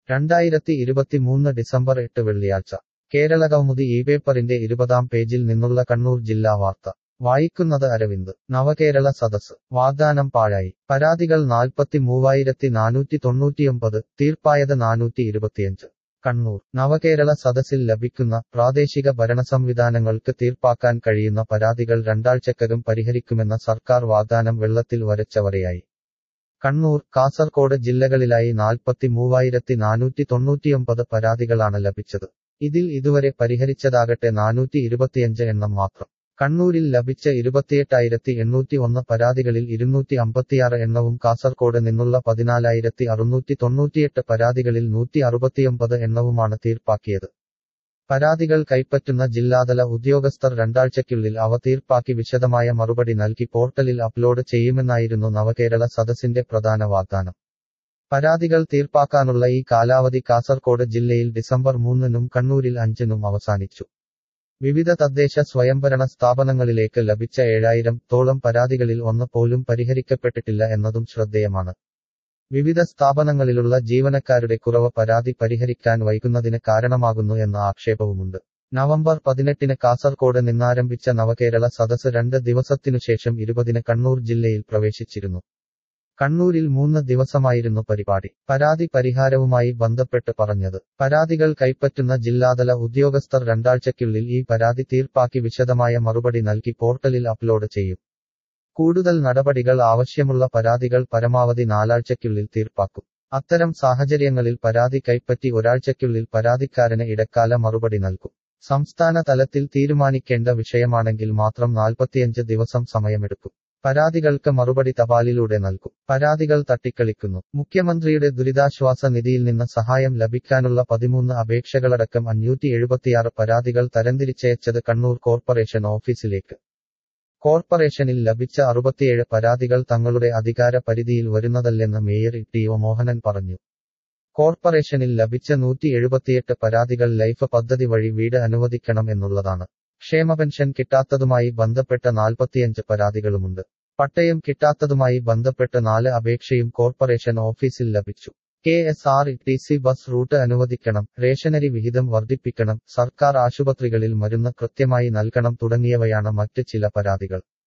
രണ്ടായിരത്തി ഇരുപത്തിമൂന്ന് ഡിസംബർ എട്ട് വെള്ളിയാഴ്ച കേരള കൗമുദി ഈ പേപ്പറിന്റെ ഇരുപതാം പേജിൽ നിന്നുള്ള കണ്ണൂർ ജില്ലാ വാർത്ത വായിക്കുന്നത് അരവിന്ദ് നവകേരള സദസ് വാഗ്ദാനം പാഴായി പരാതികൾ നാൽപ്പത്തി മൂവായിരത്തി നാനൂറ്റി തൊണ്ണൂറ്റിയൊമ്പത് തീർപ്പായത് നാനൂറ്റി ഇരുപത്തിയഞ്ച് കണ്ണൂർ നവകേരള സദസ്സിൽ ലഭിക്കുന്ന പ്രാദേശിക ഭരണസംവിധാനങ്ങൾക്ക് തീർപ്പാക്കാൻ കഴിയുന്ന പരാതികൾ രണ്ടാഴ്ചക്കകം പരിഹരിക്കുമെന്ന സർക്കാർ വാഗ്ദാനം വെള്ളത്തിൽ വരച്ചവരെയായി കണ്ണൂർ കാസർകോട് ജില്ലകളിലായി നാൽപ്പത്തി മൂവായിരത്തി നാനൂറ്റി തൊണ്ണൂറ്റിയൊമ്പത് പരാതികളാണ് ലഭിച്ചത് ഇതിൽ ഇതുവരെ പരിഹരിച്ചതാകട്ടെ നാനൂറ്റി ഇരുപത്തിയഞ്ച് എണ്ണം മാത്രം കണ്ണൂരിൽ ലഭിച്ച ഇരുപത്തിയെട്ടായിരത്തി എണ്ണൂറ്റി ഒന്ന് പരാതികളിൽ ഇരുന്നൂറ്റി അമ്പത്തിയാറ് എണ്ണവും കാസർകോട് നിന്നുള്ള പതിനാലായിരത്തി അറുന്നൂറ്റി തൊണ്ണൂറ്റിയെട്ട് പരാതികളിൽ നൂറ്റി അറുപത്തിയൊമ്പത് എണ്ണവുമാണ് തീർപ്പാക്കിയത് പരാതികൾ കൈപ്പറ്റുന്ന ജില്ലാതല ഉദ്യോഗസ്ഥർ രണ്ടാഴ്ചയ്ക്കുള്ളിൽ അവ തീർപ്പാക്കി വിശദമായ മറുപടി നൽകി പോർട്ടലിൽ അപ്ലോഡ് ചെയ്യുമെന്നായിരുന്നു നവകേരള സദസ്സിന്റെ പ്രധാന വാഗ്ദാനം പരാതികൾ തീർപ്പാക്കാനുള്ള ഈ കാലാവധി കാസർകോട് ജില്ലയിൽ ഡിസംബർ മൂന്നിനും കണ്ണൂരിൽ അഞ്ചിനും അവസാനിച്ചു വിവിധ തദ്ദേശ സ്വയംഭരണ സ്ഥാപനങ്ങളിലേക്ക് ലഭിച്ച ഏഴായിരം തോളം പരാതികളിൽ ഒന്ന് പോലും പരിഹരിക്കപ്പെട്ടിട്ടില്ല എന്നതും ശ്രദ്ധേയമാണ് വിവിധ സ്ഥാപനങ്ങളിലുള്ള ജീവനക്കാരുടെ കുറവ് പരാതി പരിഹരിക്കാൻ വൈകുന്നതിന് കാരണമാകുന്നു എന്ന ആക്ഷേപവുമുണ്ട് നവംബർ പതിനെട്ടിന് കാസർകോട് നിന്നാരംഭിച്ച നവകേരള സദസ് രണ്ട് ദിവസത്തിനുശേഷം ഇരുപതിന് കണ്ണൂർ ജില്ലയിൽ പ്രവേശിച്ചിരുന്നു കണ്ണൂരിൽ മൂന്ന് ദിവസമായിരുന്നു പരിപാടി പരാതി പരിഹാരവുമായി ബന്ധപ്പെട്ട് പറഞ്ഞത് പരാതികൾ കൈപ്പറ്റുന്ന ജില്ലാതല ഉദ്യോഗസ്ഥർ രണ്ടാഴ്ചയ്ക്കുള്ളിൽ ഈ പരാതി തീർപ്പാക്കി വിശദമായ മറുപടി നൽകി പോർട്ടലിൽ അപ്ലോഡ് ചെയ്യും കൂടുതൽ നടപടികൾ ആവശ്യമുള്ള പരാതികൾ പരമാവധി നാലാഴ്ചയ്ക്കുള്ളിൽ തീർപ്പാക്കും അത്തരം സാഹചര്യങ്ങളിൽ പരാതി കൈപ്പറ്റി ഒരാഴ്ചയ്ക്കുള്ളിൽ പരാതിക്കാരന് ഇടക്കാല മറുപടി നൽകും സംസ്ഥാന തലത്തിൽ തീരുമാനിക്കേണ്ട വിഷയമാണെങ്കിൽ മാത്രം നാൽപ്പത്തിയഞ്ച് ദിവസം സമയമെടുക്കും പരാതികൾക്ക് മറുപടി തപാലിലൂടെ നൽകും പരാതികൾ തട്ടിക്കളിക്കുന്നു മുഖ്യമന്ത്രിയുടെ ദുരിതാശ്വാസ നിധിയിൽ നിന്ന് സഹായം ലഭിക്കാനുള്ള പതിമൂന്ന് അപേക്ഷകളടക്കം അഞ്ഞൂറ്റി എഴുപത്തിയാറ് പരാതികൾ തരംതിരിച്ചയച്ചത് കണ്ണൂർ കോർപ്പറേഷൻ ഓഫീസിലേക്ക് കോർപ്പറേഷനിൽ ലഭിച്ച അറുപത്തിയേഴ് പരാതികൾ തങ്ങളുടെ അധികാര പരിധിയിൽ വരുന്നതല്ലെന്ന് മേയർ ടി ഒ മോഹനൻ പറഞ്ഞു കോർപ്പറേഷനിൽ ലഭിച്ച നൂറ്റി എഴുപത്തിയെട്ട് പരാതികൾ ലൈഫ് പദ്ധതി വഴി വീട് അനുവദിക്കണം എന്നുള്ളതാണ് ക്ഷേമ പെൻഷൻ കിട്ടാത്തതുമായി ബന്ധപ്പെട്ട നാൽപ്പത്തിയഞ്ച് പരാതികളുമുണ്ട് പട്ടയം കിട്ടാത്തതുമായി ബന്ധപ്പെട്ട് നാല് അപേക്ഷയും കോർപ്പറേഷൻ ഓഫീസിൽ ലഭിച്ചു K S R T C bus route അനുവദിക്കണം റേഷനരി വിഹിതം വർദ്ധിപ്പിക്കണം സർക്കാർ ആശുപത്രികളിൽ മരുന്ന് കൃത്യമായി നൽകണം തുടങ്ങിയവയാണ് മറ്റ് ചില പരാതികൾ